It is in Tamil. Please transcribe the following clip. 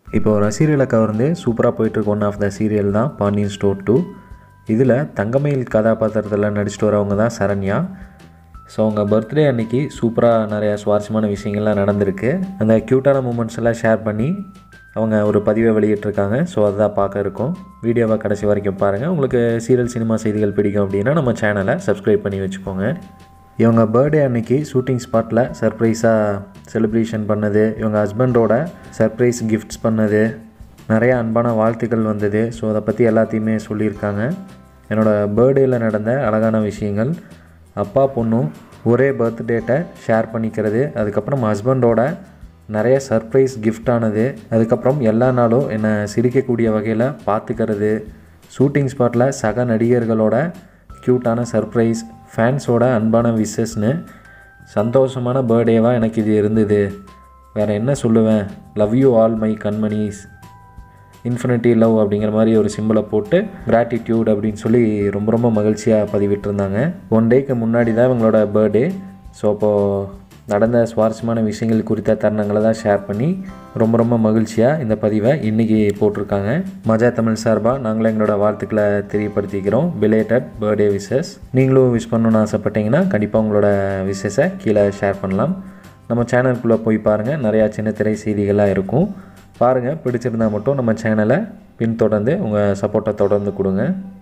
இப்போ ரசிகர்களை கவர்ந்து சூப்பராக போயிட்டுருக்கு ஒன் ஆஃப் த சீரியல் தான் பாண்டியன் ஸ்டோர் டூ இதில் தங்கமயில் கதாபாத்திரத்தில் நடிச்சிட்டு வரவங்க தான் சரண்யா ஸோ அவங்க பர்த்டே அன்னைக்கு சூப்பராக நிறையா சுவாரஸ்யமான விஷயங்கள்லாம் நடந்திருக்கு அந்த க்யூட்டான மூமெண்ட்ஸ் எல்லாம் ஷேர் பண்ணி அவங்க ஒரு பதிவை வெளியிட்டிருக்காங்க ஸோ அதுதான் பார்க்க இருக்கும் வீடியோவை கடைசி வரைக்கும் பாருங்கள் உங்களுக்கு சீரியல் சினிமா செய்திகள் பிடிக்கும் அப்படின்னா நம்ம சேனலை சப்ஸ்கிரைப் பண்ணி வச்சுக்கோங்க இவங்க பர்த்டே அன்னைக்கு ஷூட்டிங் ஸ்பாட்டில் சர்ப்ரைஸாக செலிப்ரேஷன் பண்ணது இவங்க ஹஸ்பண்டோட சர்ப்ரைஸ் கிஃப்ட்ஸ் பண்ணது நிறைய அன்பான வாழ்த்துக்கள் வந்தது ஸோ அதை பற்றி எல்லாத்தையுமே சொல்லியிருக்காங்க என்னோடய பர்த்டேயில் நடந்த அழகான விஷயங்கள் அப்பா பொண்ணும் ஒரே பர்த்டேட்டை ஷேர் பண்ணிக்கிறது அதுக்கப்புறம் ஹஸ்பண்டோட நிறைய சர்ப்ரைஸ் gift ஆனது அதுக்கப்புறம் எல்லா நாளும் என்னை சிரிக்கக்கூடிய வகையில் பார்த்துக்கிறது ஷூட்டிங் ஸ்பாட்டில் சக நடிகர்களோட க்யூட்டான சர்ப்ரைஸ் ஃபேன்ஸோட அன்பான விஷஸ்னு சந்தோஷமான பர்த்டேவாக எனக்கு இது இருந்தது வேறு என்ன சொல்லுவேன் லவ் யூ ஆல் மை கண்மணிஸ் இன்ஃபினிட்டி லவ் அப்படிங்கிற மாதிரி ஒரு சிம்பிளை போட்டு கிராட்டிடியூட் அப்படின்னு சொல்லி ரொம்ப ரொம்ப மகிழ்ச்சியாக பதிவிட்டிருந்தாங்க ஒன் டேக்கு முன்னாடி தான் இவங்களோட பர்த்டே ஸோ அப்போது நடந்த சுவாரஸ்யமான விஷயங்கள் குறித்த தருணங்களை தான் ஷேர் பண்ணி ரொம்ப ரொம்ப மகிழ்ச்சியாக இந்த பதிவை இன்றைக்கி போட்டிருக்காங்க மஜா தமிழ் சார்பாக நாங்களும் எங்களோட வாழ்த்துக்களை தெரியப்படுத்திக்கிறோம் பிலேட்டட் பர்த்டே விஷஸ் நீங்களும் விஷ் பண்ணணும்னு ஆசைப்பட்டீங்கன்னா கண்டிப்பாக உங்களோட விஷஸை கீழே ஷேர் பண்ணலாம் நம்ம சேனலுக்குள்ளே போய் பாருங்கள் நிறையா சின்ன திரை செய்திகளாக இருக்கும் பாருங்கள் பிடிச்சிருந்தா மட்டும் நம்ம சேனலை பின்தொடர்ந்து உங்கள் சப்போர்ட்டை தொடர்ந்து கொடுங்க